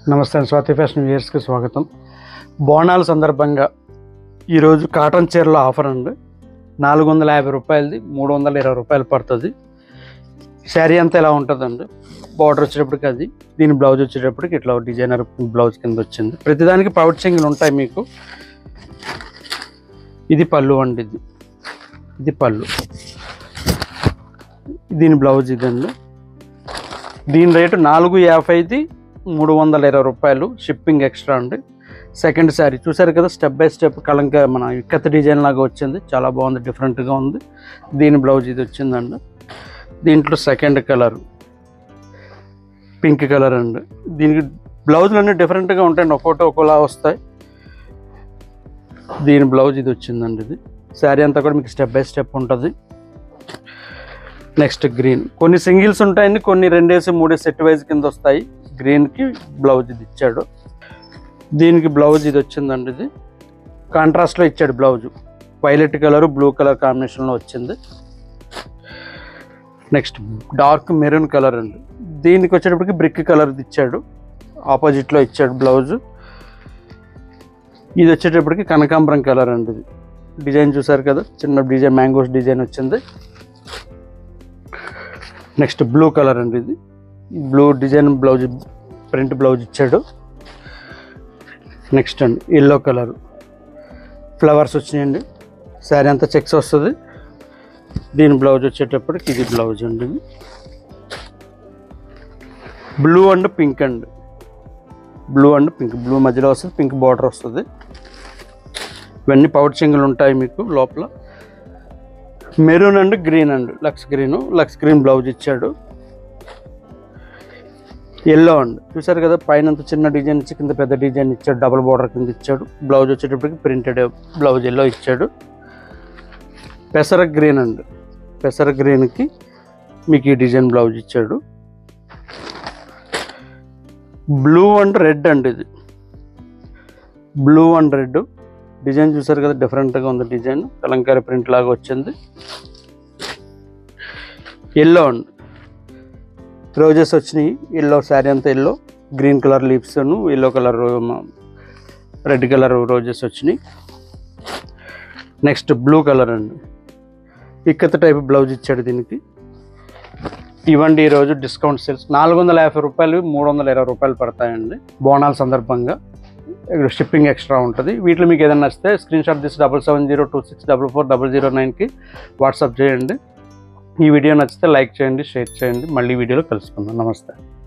నమస్తే అండి స్వాతి ఫ్యాషన్ వ్యూయర్స్కి స్వాగతం బోనాల సందర్భంగా ఈరోజు కాటన్ చీరలో ఆఫర్ అండి నాలుగు వందల యాభై రూపాయలది మూడు వందల ఇరవై రూపాయలు పడుతుంది శారీ అంతా ఇలా ఉంటుందండి బార్డర్ వచ్చేటప్పటికి అది దీని బ్లౌజ్ వచ్చేటప్పటికి ఇట్లా డిజైనర్ బ్లౌజ్ కింద వచ్చింది ప్రతిదానికి పౌట్ చింగులు ఉంటాయి మీకు ఇది పళ్ళు అండి ఇది ఇది పళ్ళు దీని బ్లౌజ్ ఇదండి దీని రేటు నాలుగు యాభైది మూడు వందల ఇరవై రూపాయలు షిప్పింగ్ ఎక్స్ట్రా అండి సెకండ్ శారీ చూసారు కదా స్టెప్ బై స్టెప్ కలంక మన ఇక్కత్ డిజైన్ లాగా వచ్చింది చాలా బాగుంది డిఫరెంట్గా ఉంది దీని బ్లౌజ్ ఇది వచ్చిందండి దీంట్లో సెకండ్ కలర్ పింక్ కలర్ అండి దీనికి బ్లౌజులు అన్నీ డిఫరెంట్గా ఉంటాయండి ఒక్కోటి ఒక్కోలా వస్తాయి దీని బ్లౌజ్ ఇది వచ్చిందండి ఇది శారీ అంతా కూడా మీకు స్టెప్ బై స్టెప్ ఉంటుంది నెక్స్ట్ గ్రీన్ కొన్ని సింగిల్స్ ఉంటాయండి కొన్ని రెండేసి మూడేసి సెట్ వైజ్ కింద వస్తాయి గ్రీన్కి బ్లౌజ్ ఇది ఇచ్చాడు దీనికి బ్లౌజ్ ఇది వచ్చిందండి ఇది కాంట్రాస్ట్లో ఇచ్చాడు blouse violet colour blue colour కాంబినేషన్లో వచ్చింది నెక్స్ట్ డార్క్ మెరూన్ కలర్ అండి దీనికి వచ్చేటప్పటికి బ్రిక్ కలర్ ఇచ్చాడు ఆపోజిట్లో ఇచ్చాడు బ్లౌజ్ ఇది వచ్చేటప్పటికి కనకాంబరం కలర్ అండి ఇది డిజైన్ చూసారు కదా చిన్న డిజైన్ మ్యాంగోస్ డిజైన్ వచ్చింది నెక్స్ట్ బ్లూ కలర్ అండి ఇది blue design blouse print blouse ఇచ్చాడు నెక్స్ట్ అండి ఎల్లో కలర్ ఫ్లవర్స్ వచ్చినాయండి శారీ అంతా చెక్స్ వస్తుంది దీని బ్లౌజ్ వచ్చేటప్పటికి ఇది బ్లౌజ్ అండి ఇది blue and pink and blue and pink blue మధ్యలో వస్తుంది పింక్ బార్డర్ వస్తుంది ఇవన్నీ పౌడర్ చింగులు ఉంటాయి మీకు లోపల మెరూన్ అండ్ గ్రీన్ అండ్ లక్స్ గ్రీన్ లక్స్ గ్రీన్ బ్లౌజ్ ఇచ్చాడు ఎల్లో అండ్ చూసారు కదా పైన అంత చిన్న డిజైన్ ఇచ్చి కింద పెద్ద డిజైన్ ఇచ్చాడు డబుల్ బార్డర్ కింద ఇచ్చాడు బ్లౌజ్ వచ్చేటప్పటికి ప్రింటెడ్ బ్లౌజ్ ఎల్లో ఇచ్చాడు పెసర గ్రీన్ అండ్ పెసర గ్రీన్కి మీకు ఈ డిజైన్ బ్లౌజ్ ఇచ్చాడు బ్లూ అండ్ రెడ్ అండి ఇది బ్లూ అండ్ రెడ్ డిజైన్ చూసారు కదా డిఫరెంట్గా ఉంది డిజైన్ కలంకారీ ప్రింట్ లాగా వచ్చింది ఎల్లో అండి రోజెస్ వచ్చినాయి ఎల్లో శారీ అంతా yellow green colour leaves yellow colour red colour roses వచ్చినాయి నెక్స్ట్ బ్లూ కలర్ అండి ఇక్కత టైప్ బ్లౌజ్ ఇచ్చాడు దీనికి ఇవ్వండి ఈరోజు డిస్కౌంట్ సేల్స్ నాలుగు వందల యాభై రూపాయలు మూడు వందల ఇరవై రూపాయలు పడతాయండి బోనాల సందర్భంగా ఇక్కడ షిప్పింగ్ ఎక్స్ట్రా ఉంటుంది వీటిలో మీకు ఏదైనా నచ్చితే స్క్రీన్ షాట్ తీసి double seven zero two six double four double zero నైన్కి వాట్సాప్ చేయండి ఈ వీడియో నచ్చితే లైక్ చేయండి షేర్ చేయండి మళ్ళీ వీడియోలో కలుసుకుందాం నమస్తే